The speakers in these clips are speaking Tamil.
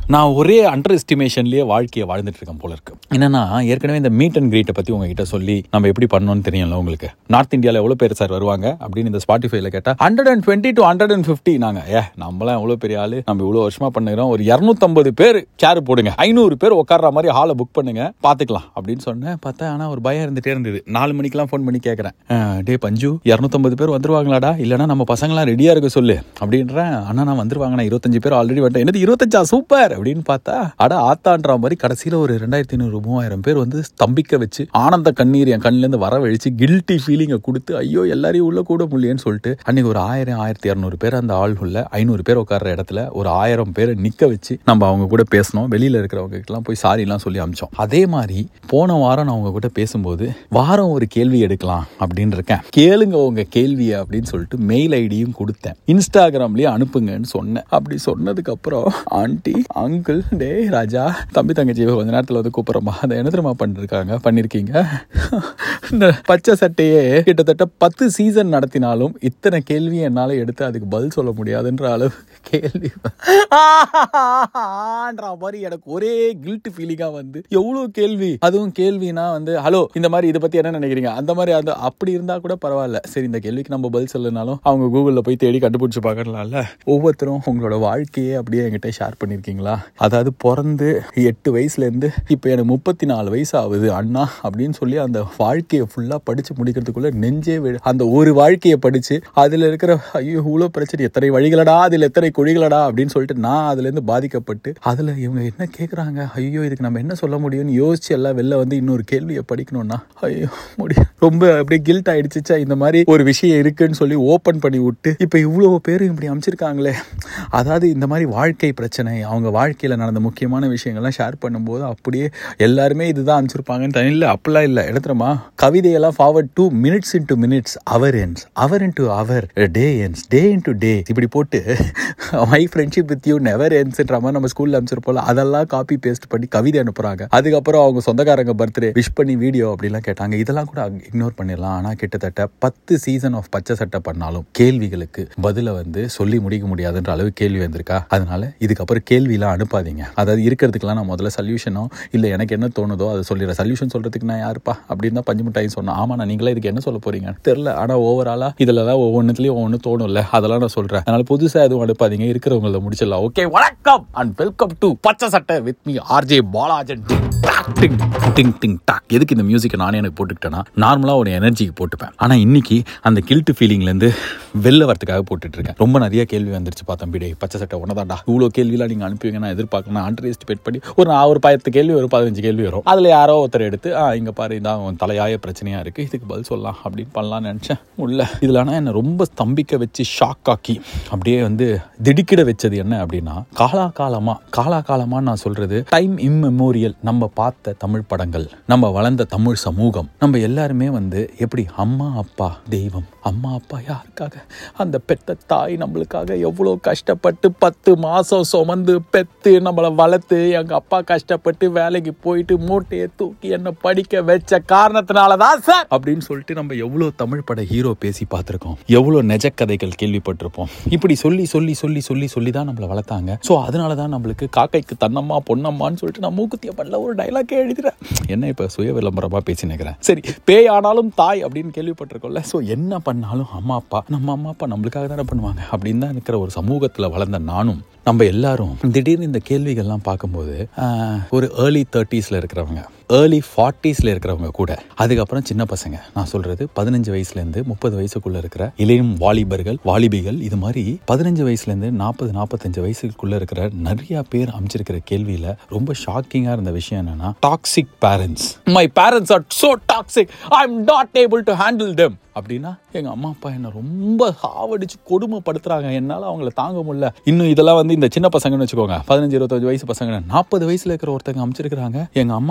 நான் ஒரே அண்டர் எஸ்டிமேஷன்லயே வாழ்க்கையை வாழ்ந்துட்டு இருக்கேன் போல இருக்கு என்னன்னா ஏற்கனவே இந்த மீட் அண்ட் கிரீட்டை பத்தி உங்ககிட்ட சொல்லி நம்ம எப்படி பண்ணணும்னு தெரியும்ல உங்களுக்கு நார்த் இந்தியாவில் எவ்வளவு பேர் சார் வருவாங்க அப்படின்னு இந்த ஸ்பாட்டிஃபைல கேட்டா hundred and twenty to hundred and fifty நாங்க ஏ நம்மளாம் எவ்வளவு பெரிய ஆளு நம்ம இவ்வளவு வருஷமா பண்ணுகிறோம் ஒரு இரநூத்தம்பது பேர் சேர் போடுங்க ஐநூறு பேர் உட்கார்ற மாதிரி ஹாலை புக் பண்ணுங்க பாத்துக்கலாம் அப்படின்னு சொன்னேன் பார்த்தா ஆனா ஒரு பயம் இருந்துட்டே இருந்தது நாலு மணிக்கெல்லாம் ஃபோன் பண்ணி கேட்கறேன் அஹ், டே பஞ்சு இரநூத்தம்பது பேர் வந்துருவாங்களாடா இல்லைன்னா நம்ம பசங்களாம் ரெடியா இருக்க சொல்லு அப்படின்றேன் அண்ணா நான் வந்துருவாங்க நான் இருபத்தஞ்சு பேர் ஆல்ரெடி வந்துட்டேன் என்னது இருபத்தஞ்சா சூப்பர் அப்படின்னு பார்த்தா அட ஆத்தான்ற மாதிரி கடைசியில ஒரு ரெண்டாயிரத்தி ஐநூறு மூவாயிரம் பேர் வந்து ஸ்தம்பிக்க வச்சு ஆனந்த கண்ணீர் என் கண்ணுல இருந்து வர வழிச்சு கில்ட்டி ஃபீலிங்கை கொடுத்து ஐயோ எல்லாரையும் உள்ள கூட முடியலன்னு சொல்லிட்டு அன்னைக்கு ஒரு ஆயிரம் ஆயிரத்தி இரநூறு பேர் அந்த ஆள்குள்ள ஐநூறு பேர் உட்கார்ற இடத்துல ஒரு ஆயிரம் பேரை நிக்க வச்சு நம்ம அவங்க கூட பேசணும் வெளியில இருக்கிறவங்க கிட்டலாம் போய் சாரி எல்லாம் சொல்லி அமிச்சோம் அதே மாதிரி போன வாரம் நான் அவங்க கூட பேசும்போது வாரம் ஒரு கேள்வி எடுக்கலாம் அப்படின்னு இருக்கேன் கேளுங்க உங்க கேள்வியை அப்படின்னு சொல்லிட்டு மெயில் ஐடியும் கொடுத்தேன் இன்ஸ்டாகிராம்லயே அனுப்புங்கன்னு சொன்னேன் அப்படி சொன்னதுக்கு அப்புறம் ஆண்டி அங்கிள் டே ராஜா தம்பி தங்கச்சி கொஞ்ச நேரத்துல வந்து கூப்பிடுறோமா அதை என்ன தெரியுமா பண்ணிருக்காங்க பண்ணிருக்கீங்க இந்த பச்சை சட்டையே கிட்டத்தட்ட பத்து சீசன் நடத்தினாலும் இத்தனை கேள்வி என்னால எடுத்து அதுக்கு பதில் சொல்ல முடியாதுன்ற அளவு கேள்வி ஆன்ற மாதிரி எனக்கு ஒரே கில்ட் ஃபீலிங்கா வந்து எவ்வளவு கேள்வி அதுவும் கேள்வினா வந்து ஹலோ இந்த மாதிரி இதை பத்தி என்ன நினைக்கிறீங்க அந்த மாதிரி அந்த அப்படி இருந்தா கூட பரவாயில்ல சரி இந்த கேள்விக்கு நம்ம பதில் சொல்லனாலும் அவங்க கூகுள்ல போய் தேடி கண்டுபிடிச்சு பார்க்கலாம்ல ஒவ்வொருத்தரும் உங்களோட வாழ்க்கையே அப்படியே என்கிட்ட ஷேர் பண்ணிருக்கீங்களா அதாவது பிறந்து எட்டு வயசுல இருந்து இப்போ எனக்கு முப்பத்தி நாலு வயசு ஆகுது அண்ணா அப்படின்னு சொல்லி அந்த வாழ்க்கையை ஃபுல்லா படிச்சு முடிக்கிறதுக்குள்ள நெஞ்சே விழு அந்த ஒரு வாழ்க்கையை படிச்சு அதுல இருக்கிற ஐயோ இவ்வளோ பிரச்சனை எத்தனை வழிகளடா அதுல எத்தனை குழிகளடா அப்படின்னு சொல்லிட்டு நான் அதுல இருந்து பாதிக்கப்பட்டு அதுல இவங்க என்ன கேக்குறாங்க ஐயோ இதுக்கு நம்ம என்ன சொல்ல முடியும்னு யோசிச்சு எல்லாம் வெளில வந்து இன்னொரு கேள்வியை படிக்கணும்னா ஐயோ முடியும் ரொம்ப அப்படியே கில்ட் ஆயிடுச்சுச்சா இந்த மாதிரி ஒரு விஷயம் இருக்குன்னு சொல்லி ஓபன் பண்ணி விட்டு இப்ப இவ்வளவு பேரும் இப்படி அமைச்சிருக்காங்களே அதாவது இந்த மாதிரி வாழ்க்கை பிரச்சனை அவங்க வாழ்க்கையில நடந்த முக்கியமான விஷயங்கள்லாம் ஷேர் பண்ணும்போது அப்படியே எல்லாருமே இதுதான் அமைச்சிருப்பாங்கன்னு தனி இல்லை அப்படிலாம் இல்லை எடுத்துறமா கவிதையெல்லாம் forward to minutes into minutes hour ends hour into hour day ends day into day இப்படி போட்டு my friendship with you never என்ஸ்ன்ற மாதிரி நம்ம ஸ்கூல்ல அமைச்சிருப்போம்ல அதெல்லாம் காப்பி பேஸ்ட் பண்ணி கவிதை அனுப்புறாங்க அதுக்கப்புறம் அவங்க சொந்தக்காரங்க பர்த்டே விஷ் பண்ணி வீடியோ அப்படிலாம் கேட்டாங்க இதெல்லாம் கூட இக்னோர் பண்ணிடலாம் ஆனா கிட்டத்தட்ட பத்து சீசன் ஆஃப் பச்சை சட்டை பண்ணாலும் கேள்விகளுக்கு பதில வந்து சொல்லி முடிக்க முடியாதுன்ற அளவு கேள்வி வந்திருக்கா அதனால இதுக்கப்புறம் கேள்வியெல்லாம் அனுப்பாதீங்க அதாவது இருக்கிறதுக்கெல்லாம் நான் முதல்ல சொல்யூஷனோ இல்லை எனக்கு என்ன தோணுதோ அதை சொல்லிடுறேன் சொல்யூஷன் சொல்றதுக்கு நான் யாருப்பா அப்படின்னு தான் பஞ்சு மிட்டாய் சொன்னேன் ஆமா நான் நீங்களே இதுக்கு என்ன சொல்ல போறீங்க தெரியல ஆனா ஓவராலா இதுல தான் ஒவ்வொன்றுத்துலயும் ஒவ்வொன்று தோணும்ல அதெல்லாம் நான் சொல்றேன் அதனால புதுசா எதுவும் அனுப்பாதீங்க இருக்கிறவங்கள முடிச்சிடலாம் ஓகே வணக்கம் and welcome to Pachai Sattai with me RJ Balajan ding ding ding டாக் எதுக்கு இந்த மியூசிக்கை நானே எனக்கு போட்டுக்கிட்டேன்னா நார்மலாக ஒரு எனர்ஜிக்கு போட்டுப்பேன் ஆனால் இன்னைக்கு அந்த கில்ட்டு ஃபீலிங்லேருந்து வெளில வரதுக்காக போட்டுட்டு இருக்கேன் ரொம்ப நிறைய கேள்வி வந்துருச்சு பார்த்தேன் பிடே பச்சை சட்டை ஒன்னதாண்டா இவ்வளோ கேள்விலாம் நீங்கள் அனுப்புவீங்க நான் எதிர்பார்க்கணும் அண்டர் எஸ்டிமேட் பண்ணி ஒரு நான் ஒரு பத்து கேள்வி ஒரு பதினஞ்சு கேள்வி வரும் அதில் யாரோ ஒருத்தர் எடுத்து ஆ இங்கே பாரு இதான் உன் தலையாய பிரச்சனையாக இருக்குது இதுக்கு பதில் சொல்லலாம் அப்படின்னு பண்ணலாம்னு நினச்சேன் உள்ள இதில் ஆனால் என்னை ரொம்ப ஸ்தம்பிக்க வச்சு ஷாக் ஆக்கி அப்படியே வந்து திடுக்கிட வச்சது என்ன அப்படின்னா காலாகாலமாக காலாகாலமாக நான் சொல்கிறது டைம் இம்மெமோரியல் நம்ம பார்த்த தமிழ் படங்கள் நம்ம வளர்ந்த தமிழ் சமூகம் நம்ம எல்லாருமே வந்து எப்படி அம்மா அப்பா தெய்வம் அம்மா அப்பா யாருக்காக அந்த பெத்த தாய் நம்மளுக்காக எவ்வளோ கஷ்டப்பட்டு பத்து மாதம் சுமந்து பெத்து நம்மளை வளர்த்து எங்கள் அப்பா கஷ்டப்பட்டு வேலைக்கு போயிட்டு மூட்டையை தூக்கி என்னை படிக்க வச்ச காரணத்தினால தான் சார் அப்படின்னு சொல்லிட்டு நம்ம எவ்வளோ தமிழ் பட ஹீரோ பேசி பார்த்துருக்கோம் எவ்வளோ நெஜக்கதைகள் கேள்விப்பட்டிருப்போம் இப்படி சொல்லி சொல்லி சொல்லி சொல்லி சொல்லி தான் நம்மளை வளர்த்தாங்க ஸோ அதனால தான் நம்மளுக்கு காக்கைக்கு தன்னம்மா பொன்னம்மான்னு சொல்லிட்டு நான் மூக்குத்திய பண்ணல ஒரு டைலாக்கே எழுதுறேன் என்ன இப்போ சுய விளம்பரமாக பேசினுக்கிறேன் சரி பேய் ஆனாலும் தாய் அப்படின்னு கேள்விப்பட்டிருக்கோம்ல ஸோ என்ன பண்ணாலும் அம்மா அப்பா நம்ம அம்மா அப்பா நம்மளுக்காக தானே பண்ணுவாங்க அப்படின்னு தான் இருக்கிற ஒரு சமூகத்தில் வளர்ந்த நானும் நம்ம எல்லாரும் திடீர்னு இந்த கேள்விகள்லாம் பார்க்கும்போது ஆஹ், ஒரு ஏர்லி தேர்ட்டிஸில் இருக்கிறவங்க ஏர்லி ஃபார்ட்டிஸில் இருக்கிறவங்க கூட அதுக்கப்புறம் சின்ன பசங்க நான் சொல்றது பதினஞ்சு வயசுலேருந்து முப்பது வயசுக்குள்ள இருக்கிற இளையும் வாலிபர்கள் வாலிபிகள் இது மாதிரி பதினஞ்சு வயசுலேருந்து நாற்பது நாற்பத்தஞ்சு வயசுக்குள்ள இருக்கிற நிறைய பேர் அமைச்சிருக்கிற கேள்வியில ரொம்ப ஷாக்கிங்காக இருந்த விஷயம் என்னன்னா toxic parents my parents are so toxic I am not able to handle them அப்படின்னா எங்க அம்மா அப்பா என்ன ரொம்ப சாவடிச்சு கொடுமைப்படுத்துறாங்க என்னால அவங்கள தாங்க முடியல இன்னும் இதெல்லாம் வந்து இந்த சின்ன பசங்கன்னு வச்சுக்கோங்க பதினஞ்சு இருபத்தஞ்சு வயசு பசங்க நாற்பது வயசுல இருக்கிற ஒருத்தங்க அமைச்சிருக்கிறாங்க எங்க அம்மா அப்பா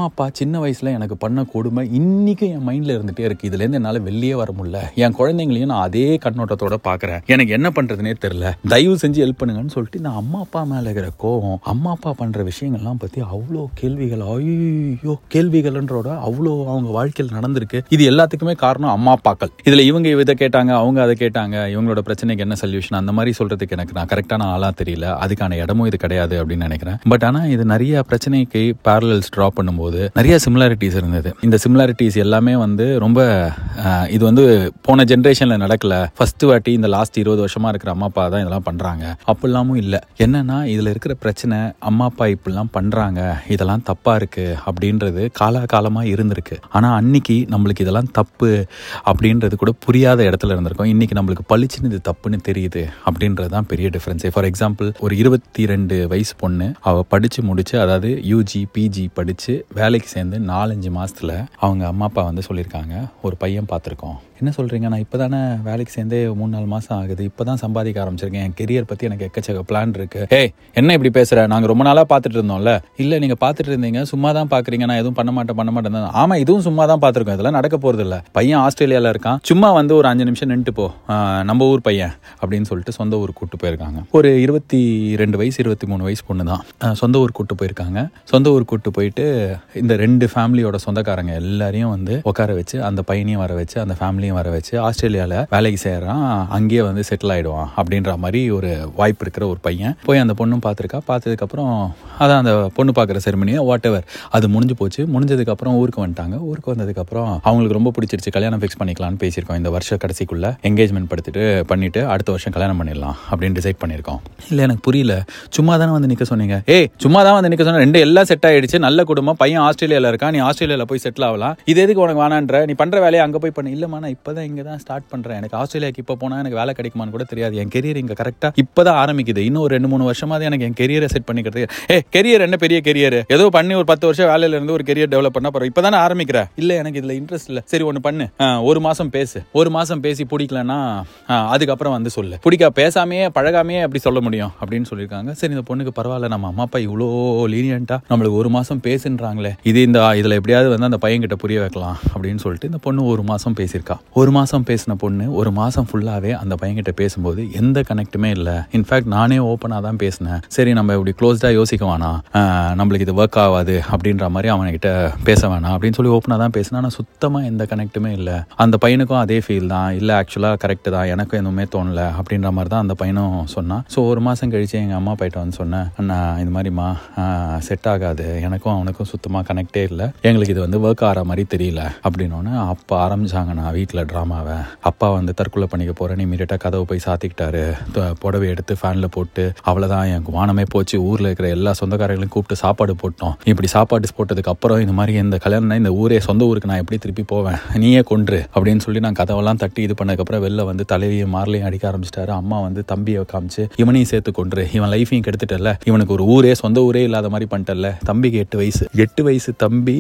சின்ன வயசுல எனக்கு பண்ண கொடுமை இன்னைக்கு என் மைண்ட்ல இருந்துட்டே இருக்கு இதுல இருந்து என்னால வெளியே வர முடியல என் குழந்தைங்களையும் நான் அதே கண்ணோட்டத்தோட பாக்குறேன் எனக்கு என்ன பண்றதுனே தெரியல தயவு செஞ்சு ஹெல்ப் பண்ணுங்கன்னு சொல்லிட்டு நான் அம்மா அப்பா மேல இருக்கிற கோவம் அம்மா அப்பா பண்ற விஷயங்கள்லாம் பத்தி அவ்வளோ கேள்விகள் ஐயோ கேள்விகள்ன்றோட அவ்வளோ அவங்க வாழ்க்கையில் நடந்திருக்கு இது எல்லாத்துக்குமே காரணம் அம்மா அப்பாக்கள் இதுல இவங்க இதை கேட்டாங்க அவங்க அதை கேட்டாங்க இவங்களோட பிரச்சனைக்கு என்ன சொல்யூஷன் அந்த மாதிரி சொல்றதுக்கு எனக்கு நான் கரெக்டான ஆளா தெரியல அதுக்கான இடமும் இது கிடையாது அப்படின்னு நினைக்கிறேன் பட் ஆனா இது நிறைய பிரச்சனைக்கு பேரலல்ஸ் ட்ரா பண்ணும்போது நிறைய சிமிலாரிட்டிஸ் இருந்தது இந்த சிமிலாரிட்டிஸ் எல்லாமே வந்து ரொம்ப அஹ், இது வந்து போன ஜென்ரேஷன்ல நடக்கல ஃபர்ஸ்ட் வாட்டி இந்த லாஸ்ட் இருபது வருஷமா இருக்கிற அம்மா அப்பா தான் இதெல்லாம் பண்றாங்க அப்படிலாமும் இல்ல என்னன்னா இதுல இருக்கிற பிரச்சனை அம்மா அப்பா இப்படிலாம் பண்றாங்க இதெல்லாம் தப்பா இருக்கு அப்படின்றது காலாகாலமா இருந்திருக்கு ஆனா அன்னைக்கு நம்மளுக்கு இதெல்லாம் தப்பு அப்படின்றது கூட புரியாத இடத்துல இருந்திருக்கோம் இன்னைக்கு நம்மளுக்கு பளிச்சுன்னு இது தப்புன்னு தெரியுது அப்படின்றது தான் பெரிய டிஃபரன்ஸ் ஃபார் எக்ஸாம்பிள் ஒரு இருபத்தி ரெண்டு வயசு பொண்ணு அவ படிச்சு முடிச்சு அதாவது யூஜி பிஜி படிச்சு வேலைக்கு சேர்ந்து நாலஞ்சு மாசத்துல அவங்க அம்மா அப்பா வந்து சொல்லியிருக்காங்க ஒரு பையன் பார்த்துருக்கோம் என்ன சொல்றீங்க நான் இப்பதானே வேலைக்கு சேர்ந்தே மூணு நாலு மாசம் ஆகுது இப்பதான் சம்பாதிக்க ஆரம்பிச்சிருக்கேன் என் கெரியர் பத்தி எனக்கு எக்கச்சக்க பிளான் இருக்கு ஏய் என்ன இப்படி பேசுற நாங்க ரொம்ப நாளா பார்த்துட்டு இருந்தோம்ல இல்ல நீங்க பார்த்துட்டு இருந்தீங்க சும்மா தான் பாக்குறீங்க நான் எதுவும் பண்ண மாட்டேன் பண்ண மாட்டேன் ஆமா இதுவும் சும்மா தான் பார்த்துருக்கோம் இதெல்லாம் நடக்க போறது இல்ல பையன் ஆஸ்திரேலியால இருக்கான் சும்மா வந்து ஒரு அஞ்சு நிமிஷம் நின்றுட்டு போ ஆஹ் நம்ம ஊர் பையன் அப்படின்னு சொல்லிட்டு சொந்த ஊர் கூட்டு போயிருக்காங்க ஒரு இருபத்தி ரெண்டு வயசு இருபத்தி மூணு வயசு பொண்ணு தான் ஆஹ் சொந்த ஊர் கூட்டு போயிருக்காங்க சொந்த ஊர் கூட்டு போயிட்டு இந்த ரெண்டு ஃபேமிலியோட சொந்தக்காரங்க எல்லாரையும் வந்து உட்கார வச்சு அந்த பையனையும் வர வச்சு அந்த ஃபேமிலியும் வர வச்சு ஆஸ்திரேலியாவில் வேலைக்கு செய்கிறான் அங்கேயே வந்து செட்டில் ஆயிடுவான் அப்படின்ற மாதிரி ஒரு வாய்ப்பு இருக்கிற ஒரு பையன் போய் அந்த பொண்ணும் பார்த்துருக்கா பார்த்ததுக்கப்புறம் அதான் அந்த பொண்ணு பார்க்குற செரிமனியை வாட் எவர் அது முடிஞ்சு போச்சு முடிஞ்சதுக்கப்புறம் ஊருக்கு வந்துட்டாங்க ஊருக்கு வந்ததுக்கப்புறம் அவங்களுக்கு ரொம்ப பிடிச்சிருச்சு கல்யாணம் ஃபிக்ஸ் பண்ணிக்கலாம்னு பேசியிருக்கோம் இந்த வருஷம் கடைசிக்குள்ள என்கேஜ்மெண்ட் படுத்திட்டு பண்ணிட்டு அடுத்த வருஷம் கல்யாணம் பண்ணிடலாம் அப்படின்னு டிசைட் பண்ணியிருக்கோம் இல்லை எனக்கு புரியல சும்மா தானே வந்து நிற்க சொன்னீங்க ஏய் சும்மா தான் வந்து நிற்க சொன்ன ரெண்டு எல்லாம் செட் ஆயிடுச்சு நல்ல குடும்பம் பையன் ஆஸ்திரேலியாவில் இருக்கான் நீ ஆஸ்திரேலியாவில் போய் செட்டில் ஆகலாம் இது எதுக்கு உனக்கு வேணான்ற நீ பண்ணுற வேலையை அங்கே போய் பண்ணு இல்லைம்மா நான் இப்போ தான் இங்கே தான் ஸ்டார்ட் பண்ணுறேன் எனக்கு ஆஸ்திரேலியாக்கு இப்போ போனால் எனக்கு வேலை கிடைக்குமான்னு கூட தெரியாது என் கெரியர் இங்கே கரெக்டாக இப்போ தான் ஆரம்பிக்குது இன்னும் ஒரு ரெண்டு மூணு வருஷமாவது எனக்கு என் கெரியரை செட் பண்ணிக்கிறது ஏ கெரியர் என்ன பெரிய கெரியர் ஏதோ பண்ணி ஒரு பத்து வருஷம் வேலையில இருந்து ஒரு கெரியர் டெவலப் பண்ணா போறோம் இப்போ தானே ஆரம்பிக்கிற இல்லை எனக்கு இதில் இன்ட்ரெஸ்ட் இல்லை சரி ஒன்று பண்ணு ஆ, ஒரு மாதம் பேசு ஒரு மாதம் பேசி பிடிக்கலன்னா ஆ, அதுக்கப்புறம் வந்து சொல்லு பிடிக்க பேசாமையே பழகாமையே அப்படி சொல்ல முடியும் அப்படின்னு சொல்லியிருக்காங்க சரி இந்த பொண்ணுக்கு பரவாயில்ல நம்ம அம்மா அப்பா இவ்வளோ லீனியண்டா நம்மளுக்கு ஒரு மாதம் பேசுன்றாங்களே இது இந்த இதில் எப்படியாவது வந்து அந்த பையன்கிட்ட புரிய வைக்கலாம் அப்படின்னு சொல்லிட்டு இந்த பொண்ணு ஒரு மாதம் பேசியிருக்கா ஒரு மாதம் பேசின பொண்ணு ஒரு மாதம் ஃபுல்லாகவே அந்த பையன்கிட்ட பேசும்போது எந்த கனெக்ட்டுமே இல்லை இன்ஃபேக்ட் நானே ஓப்பனாக தான் பேசினேன் சரி நம்ம இப்படி க்ளோஸ்டாக யோசிக்க வேணாம் ஆஹ் நம்மளுக்கு இது ஒர்க் ஆகாது அப்படின்ற மாதிரி அவன்கிட்ட பேச வேணாம் அப்படின்னு சொல்லி ஓப்பனாக தான் பேசினேன் ஆனால் சுத்தமாக எந்த கனெக்ட்டுமே இல்லை அந்த பையனுக்கும் அதே ஃபீல் தான் இல்லை ஆக்சுவலாக கரெக்டு தான் எனக்கும் எதுவுமே தோணல அப்படின்ற மாதிரி தான் அந்த பையனும் சொன்னான் ஸோ ஒரு மாதம் கழிச்சு எங்கள் அம்மா போயிட்டு வந்து சொன்னேன் அண்ணா இந்த மாதிரிம்மா செட் ஆகாது எனக்கும் அவனுக்கும் சுத்தமாக கனெக்டே இல்லை எங்களுக்கு இது வந்து ஒர்க் ஆகிற மாதிரி தெரியல அப்படின்னோடனே அப்போ ஆரம்பிச்சாங்க நான் வீட்டில் ட்ராமாவை அப்பா வந்து தற்கொலை பண்ணிக்க போகிறேன் இமீடியட்டாக கதவை போய் சாத்திக்கிட்டாரு த- புடவை எடுத்து ஃபேனில் போட்டு அவ்வளோதான் எனக்கு வானமே போச்சு ஊரில் இருக்கிற எல்லா சொந்தக்காரங்களையும் கூப்பிட்டு சாப்பாடு போட்டோம் இப்படி சாப்பாடு போட்டதுக்கு அப்புறம் இந்த மாதிரி இந்த கல்யாணம் இந்த ஊரே சொந்த ஊருக்கு நான் எப்படி திருப்பி போவேன் நீயே கொன்று அப்படின்னு சொல்லி நான் கதவெல்லாம் தட்டி இது பண்ணதுக்கப்புறம் வெளில வந்து தலைவியும் மார்லையும் அடிக்க ஆரம்பிச்சிட்டாரு அம்மா வந்து தம்பியை காமிச்சு இவனையும் சேர்த்து கொன்று இவன் லைஃபையும் கெடுத்துட்டல இவனுக்கு ஒரு ஊரே சொந்த ஊரே இல்லாத மாதிரி பண்ணிட்டல தம்பிக்கு எட்டு வயசு எட்டு வயசு தம்பி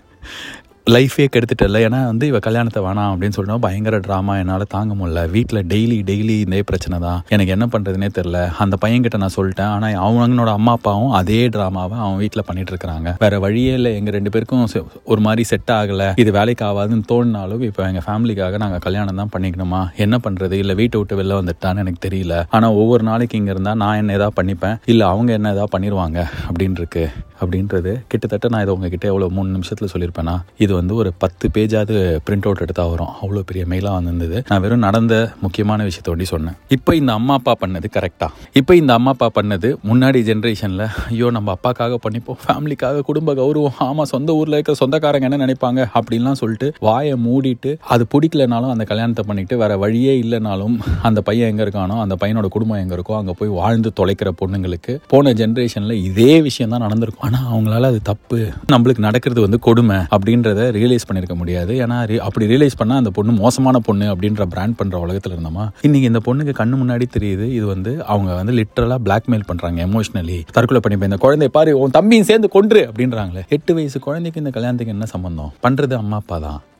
லைஃபே கெடுத்துட்டல ஏன்னா வந்து இவ கல்யாணத்தை வேணாம் அப்படின்னு சொல்லிட்டு பயங்கர ட்ராமா என்னால் தாங்க முடியல வீட்டில் டெய்லி டெய்லி இதே பிரச்சனை தான் எனக்கு என்ன பண்ணுறதுனே தெரில அந்த பையன்கிட்ட நான் சொல்லிட்டேன் ஆனால் அவனோட அம்மா அப்பாவும் அதே ட்ராமாவை அவன் வீட்டில் பண்ணிட்டு இருக்கிறாங்க வேற வழியே இல்லை எங்கள் ரெண்டு பேருக்கும் செ- ஒரு மாதிரி செட் ஆகலை இது வேலைக்கு ஆகாதுன்னு தோணினாலும் இப்போ எங்கள் ஃபேமிலிக்காக நாங்கள் கல்யாணம் தான் பண்ணிக்கணுமா என்ன பண்ணுறது இல்லை வீட்டை விட்டு வெளில வந்துட்டான்னு எனக்கு தெரியல ஆனால் ஒவ்வொரு நாளைக்கு இங்கே இருந்தால் நான் என்ன ஏதாவது பண்ணிப்பேன் இல்லை அவங்க என்ன ஏதாவது பண்ணிடுவாங்க அப்படின்னு இருக்கு அப்படின்றது கிட்டத்தட்ட நான் இதை உங்ககிட்ட எவ்வளோ மூணு நிமிஷத்தில் சொல்லியிருப்பேனா இது வந்து ஒரு பத்து பேஜாவது பிரிண்ட் அவுட் எடுத்தா வரும் அவ்வளோ பெரிய மெயிலாக வந்திருந்தது நான் வெறும் நடந்த முக்கியமான விஷயத்த ஒண்டி சொன்னேன் இப்போ இந்த அம்மா அப்பா பண்ணது கரெக்டா இப்போ இந்த அம்மா அப்பா பண்ணது முன்னாடி ஜென்ரேஷனில் ஐயோ நம்ம அப்பாக்காக பண்ணிப்போம் ஃபேமிலிக்காக குடும்ப கௌரவம் ஆமாம் சொந்த ஊரில் இருக்கிற சொந்தக்காரங்க என்ன நினைப்பாங்க அப்படின்லாம் சொல்லிட்டு வாயை மூடிட்டு அது பிடிக்கலனாலும் அந்த கல்யாணத்தை பண்ணிட்டு வேற வழியே இல்லைனாலும் அந்த பையன் எங்கே இருக்கானோ அந்த பையனோட குடும்பம் எங்கே இருக்கோ அங்கே போய் வாழ்ந்து தொலைக்கிற பொண்ணுங்களுக்கு போன ஜென்ரேஷனில் இதே விஷயம் தான் நடந்திருக்கும் ஆனால் அவங்களால அது தப்பு நம்மளுக்கு நடக்கிறது வந்து கொடுமை அப்படின்றத ரியலைஸ் பண்ணியிருக்க முடியாது ஏன்னா re- அப்படி ரியலைஸ் பண்ணால் அந்த பொண்ணு மோசமான பொண்ணு அப்படின்ற பிராண்ட் பண்ணுற உலகத்தில் இருந்தோமா இன்னைக்கு இந்த பொண்ணுக்கு கண்ணு முன்னாடி தெரியுது இது வந்து அவங்க வந்து லிட்டரலாக பிளாக்மெயில் பண்ணுறாங்க எமோஷனலி தற்கொலை பண்ணிப்போம் இந்த குழந்தை பாரு உன் தம்பியும் சேர்ந்து கொன்று அப்படின்றாங்களே எட்டு வயசு குழந்தைக்கு இந்த கல்யாணத்துக்கு என்ன சம்பந்தம் பண்ணுறது அம்மா அப்பா தான்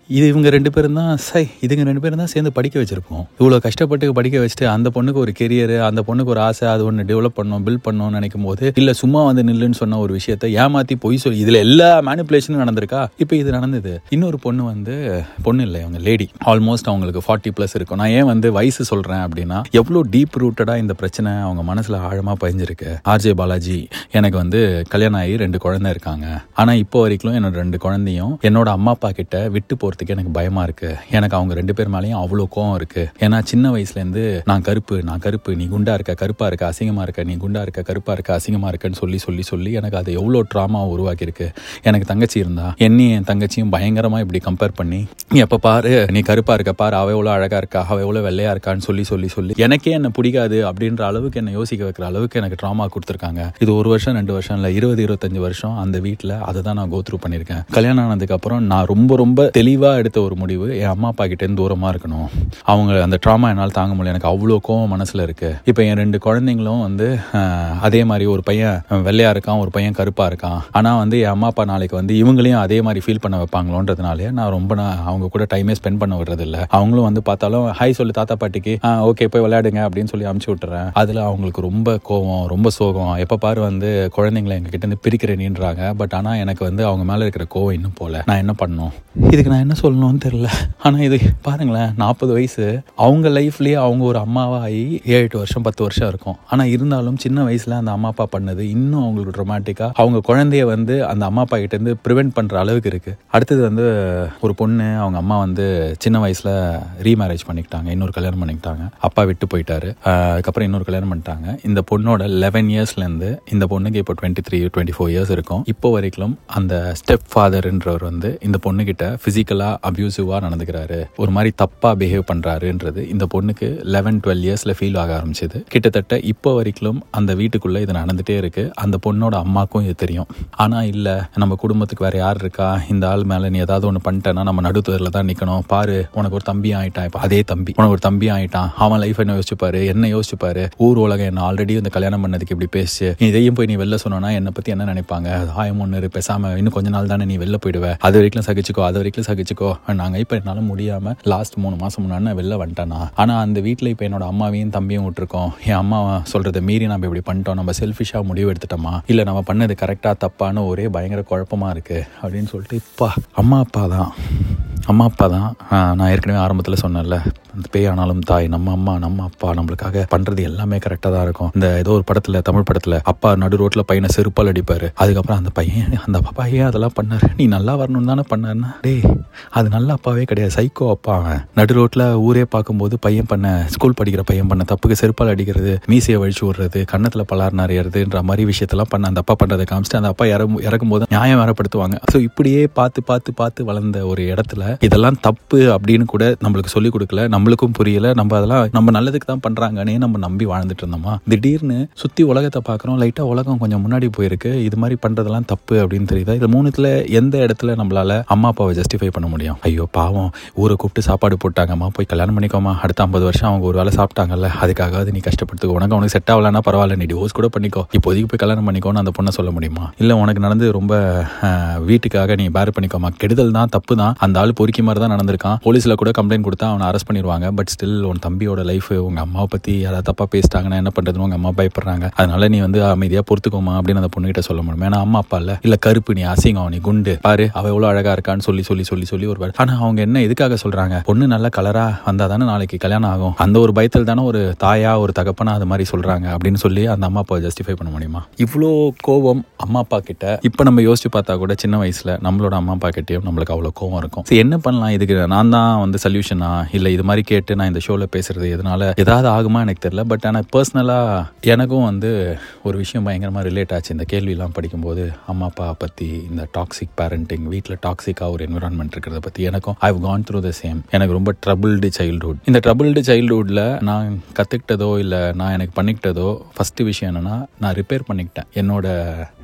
இது இவங்க ரெண்டு பேரும் தான் சை இதுங்க ரெண்டு பேரும் தான் சேர்ந்து படிக்க வச்சிருப்போம் இவ்வளோ கஷ்டப்பட்டு படிக்க வச்சுட்டு அந்த பொண்ணுக்கு ஒரு கெரியர் அந்த பொண்ணுக்கு ஒரு ஆசை அது ஒன்று டெவலப் பண்ணணும் பில்ட் பண்ணணும்னு நினைக்கும் போது இல்லை சும்மா வந்து நில்லுன்னு சொன்ன ஒரு விஷயத்த ஏமாத்தி பொய் சொல்லி இதில் எல்லா மேனிப்புலேஷனும் நடந்திருக்கா இப்போ இது நடந்தது இன்னொரு பொண்ணு வந்து பொண்ணு இல்லை அவங்க லேடி ஆல்மோஸ்ட் அவங்களுக்கு ஃபார்ட்டி ப்ளஸ் இருக்கும் நான் ஏன் வந்து வயசு சொல்கிறேன் அப்படின்னா எவ்வளோ டீப் ரூட்டடாக இந்த பிரச்சனை அவங்க மனசில் ஆழமாக பதிஞ்சிருக்கு ஆர்ஜே பாலாஜி எனக்கு வந்து கல்யாணம் ஆகி ரெண்டு குழந்தை இருக்காங்க ஆனால் இப்போ வரைக்கும் என்னோட ரெண்டு குழந்தையும் என்னோட அம்மா அப்பா கிட்ட விட்டு போகிறதுக்கு எனக்கு பயமாக இருக்கு எனக்கு அவங்க ரெண்டு பேர் மேலேயும் அவ்வளோ கோவம் இருக்கு ஏன்னா சின்ன வயசுலேருந்து நான் கருப்பு நான் கருப்பு நீ குண்டா இருக்க கருப்பா இருக்க அசிங்கமா இருக்க நீ குண்டா இருக்க கருப்பா இருக்க அசிங்கமா இருக்கன்னு சொல்லி சொல்லி சொல்லி எனக்கு அது எவ்வளோ ட்ராமா உருவாக்கியிருக்கு எனக்கு தங்கச்சி இருந்தா என்னையும் என் தங்கச்சியும் பயங்கரமா இப்படி கம்பேர் பண்ணி நீ எப்ப பாரு நீ கருப்பா இருக்க பாரு அவ எவ்வளோ அழகா இருக்கா அவ எவ்வளோ வெள்ளையா இருக்கான்னு சொல்லி சொல்லி சொல்லி எனக்கே என்ன பிடிக்காது அப்படின்ற அளவுக்கு என்ன யோசிக்க வைக்கிற அளவுக்கு எனக்கு ட்ராமா கொடுத்துருக்காங்க இது ஒரு வருஷம் ரெண்டு வருஷம் இல்லை இருபது இருபத்தஞ்சு வருஷம் அந்த வீட்டில் அதை தான் நான் கோத்ரூ பண்ணியிருக்கேன் கல்யாணம் ஆனதுக்கு அப்புறம் நான் ரொம்ப ரொம்ப தெளிவாக எடுத்த ஒரு முடிவு என் அம்மா அப்பா கிட்டேருந்து தூரமாக இருக்கணும் அவங்க அந்த ட்ராமா என்னால் தாங்க முடியல எனக்கு அவ்வளோ கோவம் மனசில் இருக்கு இப்போ என் ரெண்டு குழந்தைங்களும் வந்து ஆஹ், அதே மாதிரி ஒரு பையன் வெள்ளையா இருக்கான் ஒரு பையன் கருப்பாக இருக்கான் ஆனால் வந்து என் அம்மா அப்பா நாளைக்கு வந்து இவங்களையும் அதே மாதிரி ஃபீல் பண்ண வைப்பாங்களோன்றதுனாலே நான் ரொம்ப நான் அவங்க கூட டைமே ஸ்பெண்ட் பண்ண விடுறதில்ல அவங்களும் வந்து பார்த்தாலும் ஹாய் சொல்லு தாத்தா பாட்டிக்கு ஓகே போய் விளையாடுங்க அப்படின்னு சொல்லி அமுச்சு விட்டுறேன் அதில் அவங்களுக்கு ரொம்ப கோவம் ரொம்ப சோகம் எப்போ பாரு வந்து குழந்தைங்களை எங்க கிட்ட இருந்து பிரிக்கிறேன்ன்றாங்க பட் ஆனால் எனக்கு வந்து அவங்க மேலே இருக்கிற கோவம் இன்னும் போல நான் என்ன பண்ணணும் இதுக்கு நான் என்ன சொல்லணும்னு தெரியல ஆனால் இது பாருங்களேன் நாற்பது வயசு அவங்க லைஃப்லேயே அவங்க ஒரு அம்மாவா ஆகி ஏழு எட்டு வருஷம் பத்து வருஷம் இருக்கும் ஆனால் இருந்தாலும் சின்ன வயசில் அந்த அம்மா அப்பா பண்ணது இன்னும் அவங்களுக்கு ரொமாட்டிக்காக அவங்க குழந்தைய வந்து அந்த அம்மா அப்பா கிட்ட இருந்து ப்ரிவென்ட் பண்ணுற அளவுக்கு இருக்கு அடுத்தது வந்து ஒரு பொண்ணு அவங்க அம்மா வந்து சின்ன வயசில் ரீமேரேஜ் பண்ணிக்கிட்டாங்க இன்னொரு கல்யாணம் பண்ணிக்கிட்டாங்க அப்பா விட்டு போயிட்டாரு ஆஹ் அதுக்கப்புறம் இன்னொரு கல்யாணம் பண்ணிட்டாங்க இந்த பொண்ணோட லெவன் இயர்ஸ்லேருந்து இந்த பொண்ணுக்கு இப்போ twenty three twenty four years இருக்கும் இப்போ வரைக்கும் அந்த ஸ்டெப் ஃபாதர்ன்றவர் வந்து இந்த பொண்ணுகிட்ட ஃபிசிக்கலாக அப்யூசிவாக நடந்துக்கிறாரு ஒரு மாதிரி தப்பாக பிஹேவ் பண்ணுறாருன்றது இந்த பொண்ணுக்கு லெவன் டுவெல் இயர்ஸில் ஃபீல் ஆக ஆரம்பிச்சது கிட்டத்தட்ட இப்போ வரைக்கும் அந்த வீட்டுக்குள்ளே இது நடந்துகிட்டே இருக்கு அந்த பொண்ணோட அம்மாக்கும் இது தெரியும் ஆனால் இல்லை நம்ம குடும்பத்துக்கு வேற யார் இருக்கா இந்த ஆள் மேலே நீ ஏதாவது ஒன்று பண்ணிட்டேன்னா நம்ம நடுத்தரில் தான் நிற்கணும் பாரு உனக்கு ஒரு தம்பி ஆயிட்டான் இப்போ அதே தம்பி உனக்கு ஒரு தம்பி ஆயிட்டான் அவன் லைஃப் என்ன யோசிச்சுப்பாரு என்ன யோசிச்சுப்பாரு ஊர் உலகம் என்ன ஆல்ரெடி இந்த கல்யாணம் பண்ணதுக்கு இப்படி பேசு நீ இதையும் போய் நீ வெளில சொன்னா என்னை பற்றி என்ன நினைப்பாங்க ஆயம் ஒன்று இரு பேசாம இன்னும் கொஞ்ச நாள் தானே நீ வெளில போயிடுவ அது வரைக்கும் சகிச்சுக்கோ அது வரைக்கும் சகிச்சுக்கோ நாங்கள் இப்போ என்னால் முடியாம லாஸ்ட் மூணு மாசம் முன்னாடி நான் வெளில வந்துட்டேனா ஆனால் அந்த வீட்டில் இப்போ என்னோட அம்மாவையும் தம்பியும் விட்டுருக்கோம் என் அம்மா சொல்றதை மீறி நம்ம இப்படி பண்ணிட்டோம் நம்ம செல்ஃபிஷாக முடிவு எடுத்துட்டோமா இல்லை நம்ம பண்ணது கரெக்டாக தப்பான ஒரே பயங்கர குழப்பமா இருக்கு அப்படின்னு சொல்லிட்டு இப்பா அம்மா அப்பா தான் அம்மா அப்பா தான் ஆஹ் நான் ஏற்கனவே ஆரம்பத்தில் சொன்னேன்ல அந்த பேய் ஆனாலும் தாய் நம்ம அம்மா நம்ம அப்பா நம்மளுக்காக பண்றது எல்லாமே கரெக்டாக தான் இருக்கும் இந்த ஏதோ ஒரு படத்துல தமிழ் படத்துல அப்பா நடு ரோட்ல பையனை செருப்பால் அடிப்பாரு அதுக்கப்புறம் அந்த பையன் அந்த அப்பா ஏன் அதெல்லாம் பண்ணாரு நீ நல்லா வரணும்னு தானே பண்ணாருன்னா டேய் அது நல்ல அப்பாவே கிடையாது சைக்கோ அப்பா அவன் நடு ரோட்ல ஊரே பார்க்கும்போது பையன் பண்ண ஸ்கூல் படிக்கிற பையன் பண்ண தப்புக்கு செருப்பால் அடிக்கிறது மீசையை வழிச்சு விடுறது கன்னத்துல பலார் நிறையறதுன்ற மாதிரி விஷயத்தெல்லாம் பண்ண அந்த அப்பா பண்றதை காமிச்சிட்டு அந்த அப்பா இறக்கும் இறக்கும் போது நியாயம் வரப்படுத்துவாங்க ஸோ இப்படியே பார்த்து பார்த்து பார்த்து வளர்ந்த ஒரு இடத்துல இதெல்லாம் தப்பு அப்படின்னு கூட நம்மளுக்கு சொல்லிக் கொடுக்கல நம்மளுக்கும் புரியல நம்ம அதெல்லாம் நம்ம நல்லதுக்கு தான் பண்றாங்கன்னே நம்ம நம்பி வாழ்ந்துட்டு இருந்தோமா திடீர்னு சுத்தி உலகத்தை பார்க்குறோம் லைட்டா உலகம் கொஞ்சம் முன்னாடி போயிருக்கு இது மாதிரி பண்றதெல்லாம் தப்பு அப்படின்னு தெரியுதா இது மூணுத்துல எந்த இடத்துல நம்மளால அம்மா அப்பாவை ஜஸ்டிஃபை பண்ண முடியும் ஐயோ பாவம் ஊரை கூப்பிட்டு சாப்பாடு போட்டாங்கம்மா போய் கல்யாணம் பண்ணிக்கோமா அடுத்த ஐம்பது வருஷம் அவங்க ஒரு வேளை சாப்பிட்டாங்கல்ல அதுக்காக நீ கஷ்டப்படுத்துக்கோ உனக்கு அவனுக்கு செட் ஆகலன்னா பரவாயில்ல நீ டிவோர்ஸ் கூட பண்ணிக்கோ இப்போதைக்கு போய் கல்யாணம் பண்ணிக்கோன்னு அந்த பொண்ணை சொல்ல முடியுமா இல்ல உனக்கு நடந்து ரொம்ப ஆஹ், வீட்டுக்காக நீ பேர் பண்ணிக்கோமா கெடுதல் தான் தப்பு தான் அந்த ஆள் பொறுக்கி மாதிரி தான் நடந்திருக்கான் போலீஸ்ல கூட கம்ப்ளைண்ட் கொடுத்தா அவனை அரெஸ்ட் பண்ணிடுவாங்க பட் ஸ்டில் உன் தம்பியோட லைஃப் உங்க அம்மாவை பத்தி யாராவது தப்பா பேசிட்டாங்கன்னா என்ன பண்றதுன்னு உங்க அம்மா பயப்படுறாங்க அதனால நீ வந்து அமைதியா பொறுத்துக்கோமா அப்படின்னு அந்த பொண்ணுகிட்ட சொல்ல முடியும் ஏன்னா அம்மா அப்பா இல்ல இல்ல கருப்பு நீ அசிங்கம் நீ குண்டு பாரு அவ எவ்வளவு அழகா இருக்கான்னு சொல்லி சொல்லி சொல்லி சொல்லி ஒரு ஆனா அவங்க என்ன எதுக்காக சொல்றாங்க பொண்ணு நல்ல கலரா வந்தா தானே நாளைக்கு கல்யாணம் ஆகும் அந்த ஒரு பயத்தில் தானே ஒரு தாயா ஒரு தகப்பனா அது மாதிரி சொல்றாங்க அப்படின்னு சொல்லி அந்த அம்மா அப்பா ஜஸ்டிஃபை பண்ண முடியுமா இவ்வளோ கோபம் அம்மா அப்பா கிட்ட இப்ப நம்ம யோசிச்சு பார்த்தா கூட சின்ன வயசுல நம்மளோட அம்மா அப்பா கிட்டயும் நம்மளுக்கு அவ்வளோ கோவம் இருக்கும் சரி என்ன பண்ணலாம் இதுக்கு நான் தான் வந்து சொல்யூஷனா இல்ல இது மாதிரி கேட்டு நான் இந்த ஷோல பேசுறது எதனால ஏதாவது ஆகுமா எனக்கு தெரியல பட் ஆனா பர்சனலா எனக்கும் வந்து ஒரு விஷயம் பயங்கரமா ரிலேட் ஆச்சு இந்த கேள்வியெல்லாம் படிக்கும்போது அம்மா அப்பா பத்தி இந்த டாக்ஸிக் பேரண்டிங் வீட்டில் டாக்ஸிக்காக ஒரு என்விரான்மெண்ட் இருக்கிறத பத்தி எனக்கும் I gone through the same எனக்கு ரொம்ப ட்ரபிள்டு சைல்ட்ஹுட் இந்த ட்ரபிள்டு சைல்ட்ஹுட்ல நான் கத்துக்கிட்டதோ இல்ல நான் எனக்கு பண்ணிக்கிட்டதோ ஃபர்ஸ்ட் விஷயம் என்னன்னா நான் ரிப்பேர் பண்ணிக்கிட்டேன் என்னோட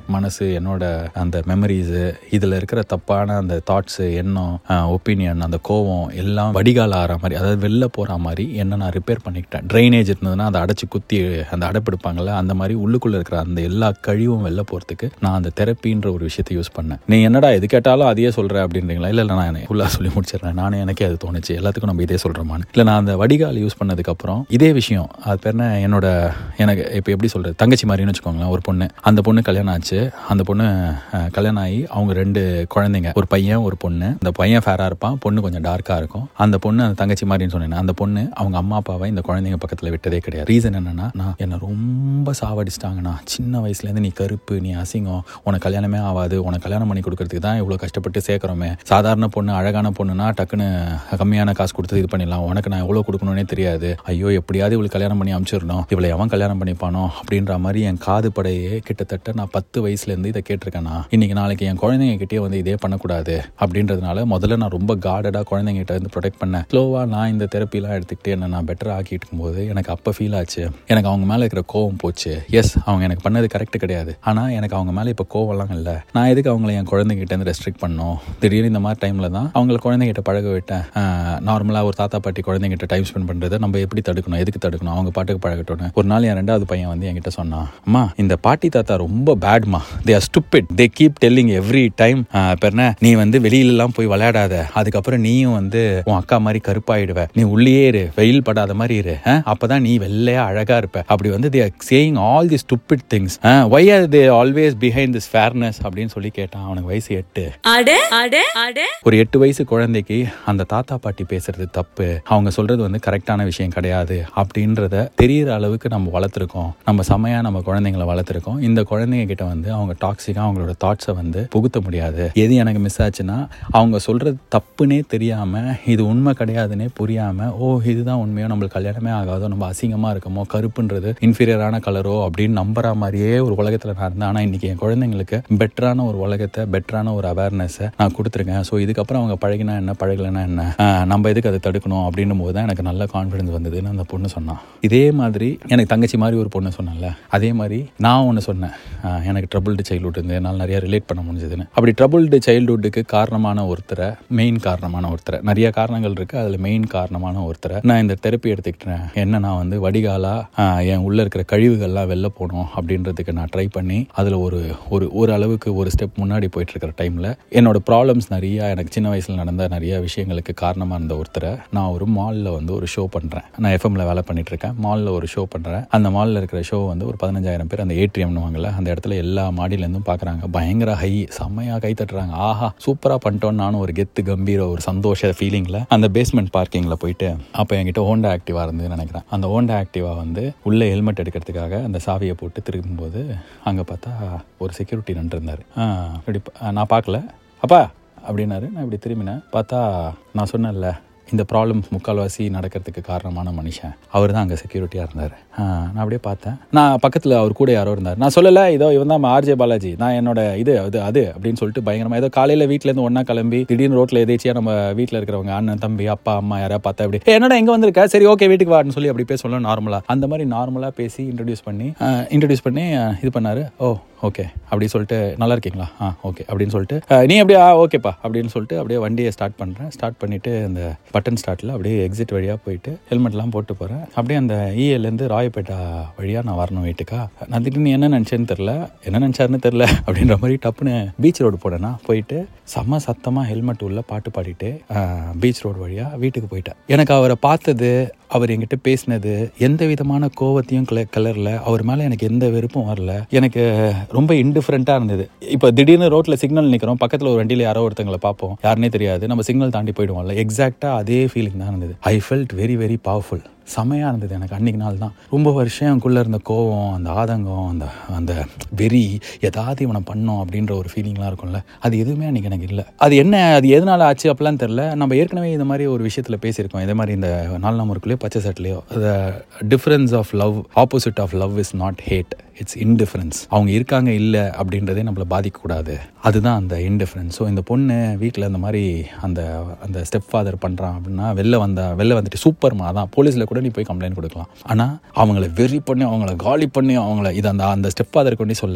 மனசு என்னோட அந்த மெமரிஸு இதில் இருக்கிற தப்பான அந்த தாட்ஸு எண்ணம் ஒப்பீனியன் அந்த கோவம் எல்லாம் வடிகால் ஆகிற மாதிரி அதாவது வெளில போகிற மாதிரி என்ன நான் ரிப்பேர் பண்ணிக்கிட்டேன் ட்ரைனேஜ் இருந்ததுன்னா அதை அடைச்சி குத்தி அந்த அடைப்பிடிப்பாங்கல்ல அந்த மாதிரி உள்ளுக்குள்ளே இருக்கிற அந்த எல்லா கழிவும் வெளில போகிறதுக்கு நான் அந்த தெரப்பின்ற ஒரு விஷயத்தை யூஸ் பண்ணேன் நீ என்னடா எது கேட்டாலும் அதையே சொல்கிற அப்படின்றீங்களா இல்லை இல்லை நான் ஃபுல்லாக சொல்லி முடிச்சிடுறேன் நானே எனக்கே அது தோணுச்சு எல்லாத்துக்கும் நம்ம இதே சொல்கிறோமான்னு இல்லை நான் அந்த வடிகால் யூஸ் பண்ணதுக்கப்புறம் இதே விஷயம் அது பேர் என்ன என்னோட எனக்கு இப்போ எப்படி சொல்கிறது தங்கச்சி மாதிரின்னு வச்சுக்கோங்களேன் ஒரு பொண்ணு அந்த பொண்ணு கல்யாணம் ஆச்சு அந்த பொண்ணு அஹ், கல்யாணம் ஆகி அவங்க ரெண்டு குழந்தைங்க ஒரு பையன் ஒரு பொண்ணு அந்த பையன் ஃபேராக இருப்பான் பொண்ணு கொஞ்சம் டார்க்காக இருக்கும் அந்த பொண்ணு அந்த தங்கச்சி மாதிரின்னு சொன்னேன் அந்த பொண்ணு அவங்க அம்மா அப்பாவை இந்த குழந்தைங்க பக்கத்தில் விட்டதே கிடையாது ரீசன் என்னன்னா நான் என்னை ரொம்ப சாவடிச்சிட்டாங்கண்ணா சின்ன வயசுலேருந்து நீ கருப்பு நீ அசிங்கம் உனக்கு கல்யாணமே ஆகாது உனக்கு கல்யாணம் பண்ணி கொடுக்கறதுக்கு தான் இவ்வளோ கஷ்டப்பட்டு சேர்க்குறோமே சாதாரண பொண்ணு அழகான பொண்ணுனா டக்குன்னு கம்மியான காசு கொடுத்து இது பண்ணிடலாம் உனக்கு நான் எவ்வளோ கொடுக்கணும்னே தெரியாது ஐயோ எப்படியாவது இவளுக்கு கல்யாணம் பண்ணி அனுப்பிச்சிடணும் இவளை எவன் கல்யாணம் பண்ணிப்பானோ அப்படின்ற மாதிரி என் காது படையே கிட்டத்தட்ட நான் பத்து வயசுலேருந்து இதை கேட்டிருக்கேன்னா இன்னைக்கு நாளைக்கு என் குழந்தைங்க கிட்டே வந்து இதே பண்ணக்கூடாது அப்படின்றதுனால முதல்ல நான் ரொம்ப கார்டடாக குழந்தைங்கிட்ட இருந்து ப்ரொடெக்ட் பண்ணேன் ஸ்லோவாக நான் இந்த தெரப்பிலாம் எடுத்துக்கிட்டு என்ன நான் பெட்டர் ஆக்கிட்டு இருக்கும்போது எனக்கு அப்போ ஃபீல் ஆச்சு எனக்கு அவங்க மேலே இருக்கிற கோவம் போச்சு எஸ் அவங்க எனக்கு பண்ணது கரெக்ட் கிடையாது ஆனால் எனக்கு அவங்க மேலே இப்போ கோவம்லாம் இல்லை நான் எதுக்கு அவங்கள என் குழந்தைகிட்ட இருந்து ரெஸ்ட்ரிக்ட் பண்ணோம் திடீர்னு இந்த மாதிரி டைமில் தான் அவங்கள குழந்தைகிட்ட பழக விட்டேன் நார்மலாக ஒரு தாத்தா பாட்டி குழந்தைங்கிட்ட டைம் ஸ்பெண்ட் பண்ணுறதை நம்ம எப்படி தடுக்கணும் எதுக்கு தடுக்கணும் அவங்க பாட்டுக்கு பழகட்டும்னு ஒரு நாள் என் ரெண்டாவது பையன் வந்து என்கிட்ட சொன்னான் அம்மா இந்த பாட்டி தாத்தா ரொம்ப பேட்மா they are stupid they keep telling every time பெருன நீ வந்து வெளியிலலாம் போய் விளையாடாத அதுக்கப்புறம் நீயும் வந்து உன் அக்கா மாதிரி கருப்பாயிடுவ நீ உள்ளே இரு வெயில் படாத மாதிரி இரு ஆ? அப்பதான் நீ வெள்ளையா அழகா இருப்ப அப்படி வந்து they are saying all the stupid things why are they always behind this fairness அப்படின்னு சொல்லி கேட்டான் அவனுக்கு வயசு எட்டு அட அட அட ஒரு எட்டு வயசு குழந்தைக்கு அந்த தாத்தா பாட்டி பேசுறது தப்பு அவங்க சொல்றது வந்து கரெக்டான விஷயம் கிடையாது அப்படின்றத தெரியிற அளவுக்கு நம்ம வளர்த்துருக்கோம் நம்ம செமையா நம்ம குழந்தைங்களை வளர்த்துருக்கோம் இந்த குழந்தைங்க கிட்ட வந்து அவங்க டாக்ஸிக்கா அவங்களோட தாட்ஸை வந்து புகுத்த முடியாது எது எனக்கு மிஸ் ஆச்சுன்னா அவங்க சொல்றது தப்புனே தெரியாம இது உண்மை கிடையாதுன்னே புரியாம ஓ இதுதான் உண்மையோ நம்மளுக்கு கல்யாணமே ஆகாதோ நம்ம அசிங்கமா இருக்கமோ கருப்புன்றது இன்ஃபீரியரான கலரோ அப்படின்னு நம்புற மாதிரியே ஒரு உலகத்துல நான் இருந்தேன் ஆனா இன்னைக்கு என் குழந்தைங்களுக்கு பெட்டரான ஒரு உலகத்தை பெட்டரான ஒரு அவேர்னஸை நான் கொடுத்துருக்கேன் ஸோ இதுக்கப்புறம் அவங்க பழகினா என்ன பழகலைன்னா என்ன ஆஹ் நம்ம எதுக்கு அதை தடுக்கணும் அப்படின்னும் போது தான் எனக்கு நல்ல கான்ஃபிடன்ஸ் வந்ததுன்னு அந்த பொண்ணு சொன்னான் இதே மாதிரி எனக்கு தங்கச்சி மாதிரி ஒரு பொண்ணு சொன்னேன்ல அதே மாதிரி நான் ஒன்று சொன்னேன் ஆஹ் எனக்கு ட்ரபிள்டு சைல்ட்ஹுட் இருந்து என்னால் நிறைய ரிலேட் பண்ண முடிஞ்சதுன்னு அப்படி ட்ரபிள்டு சைல்ட்ஹுட்டுக்கு காரணமான ஒருத்தரை மெயின் காரணமான ஒருத்தரை நிறைய காரணங்கள் இருக்கு அதில் மெயின் காரணமான ஒருத்தரை நான் இந்த தெரப்பி எடுத்துக்கிட்டேன் என்ன நான் வந்து வடிகாலா ஆஹ் என் உள்ள இருக்கிற கழிவுகள்லாம் வெளில போகணும் அப்படின்றதுக்கு நான் ட்ரை பண்ணி அதில் ஒரு ஒரு ஒரு அளவுக்கு ஒரு ஸ்டெப் முன்னாடி போயிட்டு இருக்கிற டைமில் என்னோட ப்ராப்ளம்ஸ் நிறைய எனக்கு சின்ன வயசில் நடந்த நிறைய விஷயங்களுக்கு காரணமாக இருந்த ஒருத்தரை நான் ஒரு மாலில் வந்து ஒரு ஷோ பண்ணுறேன் நான் எஃப்எம்ல வேலை பண்ணிட்டு இருக்கேன் மாலில் ஒரு ஷோ பண்ணுறேன் அந்த மாலில் இருக்கிற ஷோ வந்து ஒரு பதினஞ்சாயிரம் பேர் அந்த ஏடிஎம்னு வாங்கல அந்த இடத்துல எல்லா மாடியிலேருந்தும் பார்க்குறாங்க பயங்கர ஹை செம்மையாக கை தட்டுறாங்க ஆஹா சூப்பராக பண்ணிட்டோன்னு நானும் ஒரு கெத்து கம்பீர ஒரு சந்தோஷ ஃபீலிங்கில் அந்த பேஸ்மெண்ட் பார்க்கிங்கில் போயிட்டு அப்போ என்கிட்ட ஹோண்டா ஆக்டிவா இருந்ததுன்னு நினைக்கிறேன் அந்த ஹோண்டா ஆக்டிவா வந்து உள்ளே ஹெல்மெட் எடுக்கிறதுக்காக அந்த சாவியை போட்டு திரும்பும்போது அங்கே பார்த்தா ஒரு செக்யூரிட்டி நின்றுருந்தார் இப்படி ப- நான் பார்க்கல அப்பா அப்படின்னாரு நான் இப்படி திரும்பினேன் பார்த்தா நான் சொன்னேன்ல இந்த ப்ராப்ளம்ஸ் முக்கால்வாசி நடக்கிறதுக்கு காரணமான மனுஷன் அவர் தான் அங்கே செக்யூரிட்டியாக இருந்தார் நான் அப்படியே பார்த்தேன் நான் பக்கத்தில் அவர் கூட யாரோ இருந்தார் நான் சொல்லலை இதோ இவன் தான் ஆர்ஜே பாலாஜி நான் என்னோட இது அது அது அப்படின்னு சொல்லிட்டு பயங்கரமாக ஏதோ காலையில் வீட்டிலேருந்து ஒன்றா கிளம்பி திடீர்னு ரோட்டில் எதேச்சியாக நம்ம வீட்டில் இருக்கிறவங்க அண்ணன் தம்பி அப்பா அம்மா யாராவது பார்த்தா அப்படி "ஏய், என்னடா எங்கே வந்திருக்க சரி ஓகே வீட்டுக்கு வான்னு சொல்லி அப்படி பேசலாம் நார்மலாக அந்த மாதிரி நார்மலாக பேசி இன்ட்ரடியூஸ் பண்ணி இன்ட்ரடியூஸ் பண்ணி அஹ், இது பண்ணாரு ஓ ஓகே அப்படி சொல்லிட்டு நல்லா இருக்கீங்களா ஆ ஓகே அப்படின்னு சொல்லிட்டு அஹ், நீ அப்படியே ஆ ஓகேப்பா அப்படின்னு சொல்லிட்டு அப்படியே வண்டியை ஸ்டார்ட் பண்ணுறேன் ஸ்டார்ட் பண்ணிவிட்டு அந்த பட்டன் ஸ்டார்ட்டில் அப்படியே எக்ஸிட் வழியாக போயிட்டு ஹெல்மெட்லாம் போட்டு போகிறேன் அப்படியே அந்த இஏலேருந்து ராயப்பேட்டா வழியாக நான் வரணும் வீட்டுக்கா நான் திடீர்னு என்ன நினச்சேன்னு தெரில என்ன நினச்சாருன்னு தெரில அப்படின்ற மாதிரி டப்புன்னு பீச் ரோடு போனேன்னா போயிட்டு செம்ம சத்தமாக ஹெல்மெட் உள்ள பாட்டு பாடிட்டு பீச் ரோடு வழியாக வீட்டுக்கு போயிட்டேன் எனக்கு அவரை பார்த்தது அவர் என்கிட்ட பேசினது எந்த விதமான கோவத்தையும் கிள கலரில் அவர் மேலே எனக்கு எந்த வெறுப்பும் வரல எனக்கு ரொம்ப இன்டிஃப்ரெண்ட்டாக இருந்தது இப்போ திடீர்னு ரோட்டில் சிக்னல் நிற்கிறோம் பக்கத்தில் ஒரு வண்டியில் யாரோ ஒருத்தங்களை பார்ப்போம் யாருனே தெரியாது நம்ம சிக்னல் தாண்டி போயிடுவோம்ல எக்ஸாக்டாக அதே ஃபீலிங் தான் இருந்தது I felt very very powerful செமையாக இருந்தது எனக்கு அன்றைக்கி நாள் தான் ரொம்ப வருஷம் எனக்குள்ளே இருந்த கோவம் அந்த ஆதங்கம் அந்த அந்த வெறி ஏதாவது இவனை பண்ணோம் அப்படின்ற ஒரு ஃபீலிங்லாம் இருக்கும்ல அது எதுவுமே அன்றைக்கி எனக்கு இல்லை அது என்ன அது எதனால ஆச்சு அப்படிலாம் தெரில நம்ம ஏற்கனவே இந்த மாதிரி ஒரு விஷயத்தில் பேசியிருக்கோம் இதே மாதிரி இந்த நாலு நம்பருக்குள்ளேயோ பச்சை சட்டிலையோ the difference of love opposite of love is not hate it's indifference அவங்க இருக்காங்க இல்லை அப்படின்றதே நம்மளை பாதிக்கக்கூடாது அதுதான் அந்த இன்டிஃபரன்ஸ் ஸோ இந்த பொண்ணு வீட்டில் இந்த மாதிரி அந்த அந்த ஸ்டெப் ஃபாதர் பண்ணுறான் அப்படின்னா வெளில வந்தா வெளில வந்துட்டு சூப்பர்மா அதான் போலீஸில் கூட நீ போய் கம்ப்ளைண்ட் கொடுக்கலாம் ஆனால் அவங்கள வெறி பண்ணி அவங்கள காலி பண்ணி அவங்கள இது அந்த அந்த ஸ்டெப் ஃபாதர் கொண்டு சொல்ல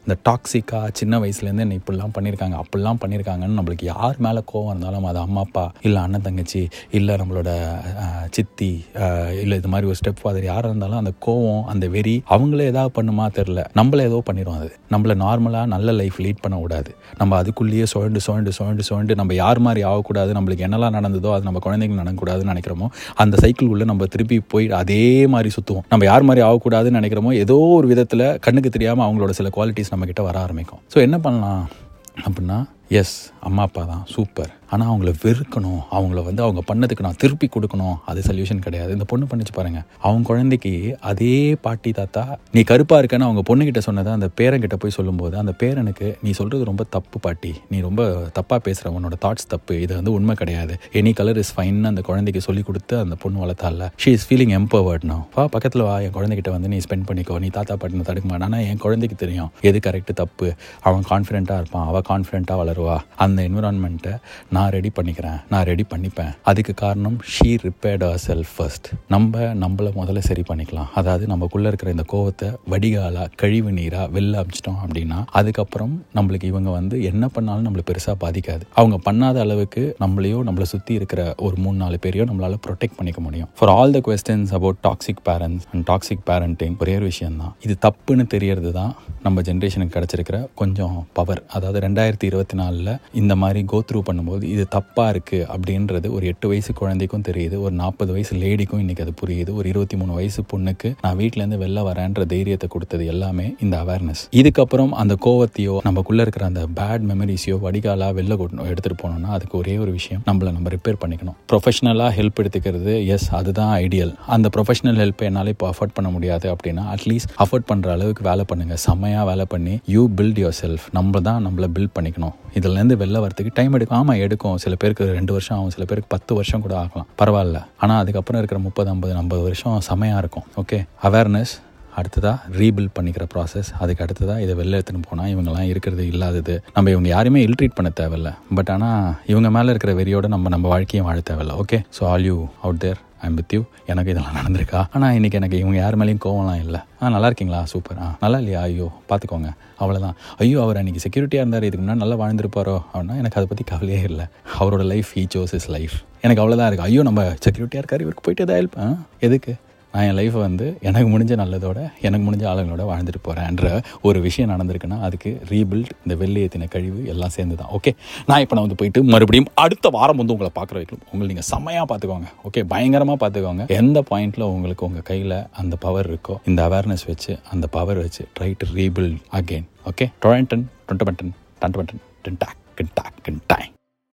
இந்த டாக்ஸிக்காக சின்ன வயசுலேருந்து என்ன இப்படிலாம் பண்ணியிருக்காங்க அப்படிலாம் பண்ணியிருக்காங்கன்னு நம்மளுக்கு யார் மேலே கோவம் இருந்தாலும் அது அம்மா அப்பா இல்லை அண்ணன் தங்கச்சி இல்லை நம்மளோட அஹ், சித்தி இல்லை இது மாதிரி ஒரு ஸ்டெப் ஃபாதர் யாராக இருந்தாலும் அந்த கோவம் அந்த வெறி அவங்களே ஏதாவது பண்ணுமா தெரில நம்மள ஏதோ பண்ணிடும் அது நம்மள நார்மலாக நல்ல லைஃப் லீட் பண்ண விடாது நம்ம அதுக்குள்ளேயே சுழண்டு சுழண்டு சுழண்டு சுழண்டு நம்ம யார் மாதிரி ஆகக்கூடாது நம்மளுக்கு என்னெல்லாம் நடந்ததோ அது நம்ம குழந்தைங்களுக்கு நடக்கக்கூடாதுன்னு நினைக்கிறோமோ அந்த சைக்கிள் உள்ள நம்ம திருப்பி போய் அதே மாதிரி சுற்றுவோம் நம்ம யார் மாதிரி ஆகக்கூடாதுன்னு நினைக்கிறோமோ ஏதோ ஒரு விதத்தில் கண்ணுக்கு தெரியாமல் அவங்களோட சில குவாலிட்டிஸ் நம்ம கிட்ட வர ஆரம்பிக்கும் ஸோ என்ன பண்ணலாம் அப்படின்னா எஸ் அம்மா அப்பா தான் சூப்பர் ஆனால் அவங்கள வெறுக்கணும் அவங்கள வந்து அவங்க பண்ணதுக்கு நான் திருப்பி கொடுக்கணும் அது சொல்யூஷன் கிடையாது இந்த பொண்ணு பண்ணிச்சு பாருங்க அவங்க குழந்தைக்கு அதே பாட்டி தாத்தா நீ கருப்பா இருக்கன்னு அவங்க பொண்ணுகிட்ட சொன்னதை அந்த பேரன்கிட்ட போய் சொல்லும்போது அந்த பேரனுக்கு நீ சொல்றது ரொம்ப தப்பு பாட்டி நீ ரொம்ப தப்பா பேசுற உன்னோட தாட்ஸ் தப்பு இது வந்து உண்மை கிடையாது எனி கலர் இஸ் ஃபைன் அந்த குழந்தைக்கு சொல்லி கொடுத்து அந்த பொண்ணு வளர்த்தால ஷீ இஸ் ஃபீலிங் எம்பவர்ட் நான் வா பக்கத்தில் வா என் குழந்தைகிட்ட வந்து நீ ஸ்பெண்ட் பண்ணிக்கோ நீ தாத்தா பாட்டினை தடுக்க மாட்டான் ஆனால் என் குழந்தைக்கு தெரியும் எது கரெக்ட் தப்பு அவன் கான்ஃபிடென்ட்டாக இருப்பான் அவள் கான்ஃபிடென்ட்டாக வளருவா அந்த என்விரான்மெண்ட்டை நான் ரெடி பண்ணிக்கிறேன் நான் ரெடி பண்ணிப்பேன் அதுக்கு காரணம் she repaired herself first நம்ம நம்மளை முதல்ல சரி பண்ணிக்கலாம் அதாவது நமக்குள்ளே இருக்கிற இந்த கோவத்தை வடிகாலா கழிவு நீராக வெளில அமிச்சிட்டோம் அப்படின்னா அதுக்கப்புறம் நம்மளுக்கு இவங்க வந்து என்ன பண்ணாலும் நம்மளை பெருசாக பாதிக்காது அவங்க பண்ணாத அளவுக்கு நம்மளையோ நம்மளை சுற்றி இருக்கிற ஒரு மூணு நாலு பேரையோ நம்மளால ப்ரொடெக்ட் பண்ணிக்க முடியும் for all the questions about toxic parents and toxic parenting ஒரே ஒரு விஷயம் தான் இது தப்புன்னு தெரியறது தான் நம்ம ஜென்ரேஷனுக்கு கிடைச்சிருக்கிற கொஞ்சம் பவர் அதாவது ரெண்டாயிரத்தி இருபத்தி நாலில் இந்த மாதிரி கோ த்ரூ பண்ணும்போது இது தப்பாக இருக்குது அப்படின்றது ஒரு எட்டு வயசு குழந்தைக்கும் தெரியுது ஒரு நாற்பது வயசு லேடிக்கும் இன்னைக்கு அது புரியுது ஒரு இருபத்தி மூணு வயசு பொண்ணுக்கு நான் வீட்டிலேருந்து வெளில வரேன்ற தைரியத்தை கொடுத்தது எல்லாமே இந்த அவேர்னஸ் இதுக்கப்புறம் அந்த கோவத்தையோ நமக்குள்ள இருக்கிற அந்த பேட் மெமரிஸையோ வடிகாலா வெளில கொண்டு எடுத்துட்டு போனோம்னா அதுக்கு ஒரே ஒரு விஷயம் நம்மளை நம்ம ரிப்பேர் பண்ணிக்கணும் ப்ரொஃபஷனலாக ஹெல்ப் எடுத்துக்கிறது எஸ் அதுதான் ஐடியல் அந்த ப்ரொஃபஷனல் ஹெல்ப்பை என்னால் இப்போ அஃபோர்ட் பண்ண முடியாது அப்படின்னா அட்லீஸ்ட் அஃபோர்ட் பண்ணுற அளவுக்கு வேலை பண்ணுங்க செம்மையாக வேலை பண்ணி யூ பில்ட் யுவர் செல்ஃப் நம்ம தான் நம்மளை பில்ட் பண்ணிக்கணும் இதுலேருந்து வெளில வரதுக்கு டைம் எடுக்கும் ஆமாம் எடுக்கும் சில பேருக்கு ரெண்டு வருஷம் ஆகும் சில பேருக்கு பத்து வருஷம் கூட ஆகலாம் பரவாயில்ல ஆனால் அதுக்கப்புறம் இருக்கிற முப்பது ஐம்பது ஐம்பது வருஷம் செமையாக இருக்கும் ஓகே அவேர்னஸ் அடுத்ததாக ரீபில்ட் பண்ணிக்கிற ப்ராசஸ் அதுக்கு அடுத்ததாக இதை வெளில எடுத்துன்னு போனால் இவங்கெல்லாம் இருக்கிறது இல்லாதது நம்ம இவங்க யாருமே இல்ட்ரீட் பண்ண தேவையில்ல பட் ஆனால் இவங்க மேலே இருக்கிற வெறியோட நம்ம நம்ம வாழ்க்கையும் வாழ தேவையில்ல okay so all you out there I'm with you எனக்கு இதெல்லாம் நடந்திருக்கா ஆனால் இன்றைக்கி எனக்கு இவங்க யார் மேலேயும் கோவம்லாம் இல்லை ஆ நல்லா இருக்கீங்களா சூப்பர் ஆ நல்லா இல்லையா ஐயோ பார்த்துக்கோங்க அவ்வளோதான் ஐயோ அவர் அன்றைக்கி செக்யூரிட்டியாக இருந்தார் இதுக்கு முன்னாடி நல்லா வாழ்ந்திருப்பாரோ அப்படின்னா எனக்கு அதை பற்றி கவலையே இல்லை அவரோட லைஃப் ஈ சோஸ் இஸ் லைஃப் எனக்கு அவ்வளோதான் இருக்குது ஐயோ நம்ம செக்யூரிட்டியாக இருக்கார் இவருக்கு போயிட்டு எதாவது ஹெல்ப் எதுக்கு நான் என் லைஃப்பை வந்து எனக்கு முடிஞ்ச நல்லதோட எனக்கு முடிஞ்ச ஆளுங்களோட வாழ்ந்துட்டு போகிறேன்ற ஒரு விஷயம் நடந்திருக்குன்னா அதுக்கு ரீபில்ட் இந்த வெள்ளி ஏற்றின கழிவு எல்லாம் சேர்ந்து தான் ஓகே நான் இப்போ நான் வந்து போயிட்டு மறுபடியும் அடுத்த வாரம் வந்து உங்களை பார்க்குற வைக்கணும் உங்களை நீங்கள் செம்மையாக பார்த்துக்கோங்க ஓகே பயங்கரமாக பார்த்துக்கோங்க எந்த பாயிண்ட்டில் உங்களுக்கு உங்கள் கையில் அந்த பவர் இருக்கோ இந்த அவேர்னஸ் வச்சு அந்த பவர் வச்சு try to rebuild again okay டொரண்டன் டொண்ட பட்டன் டண்ட் பட்டன் டென் டாக் டென் டாக்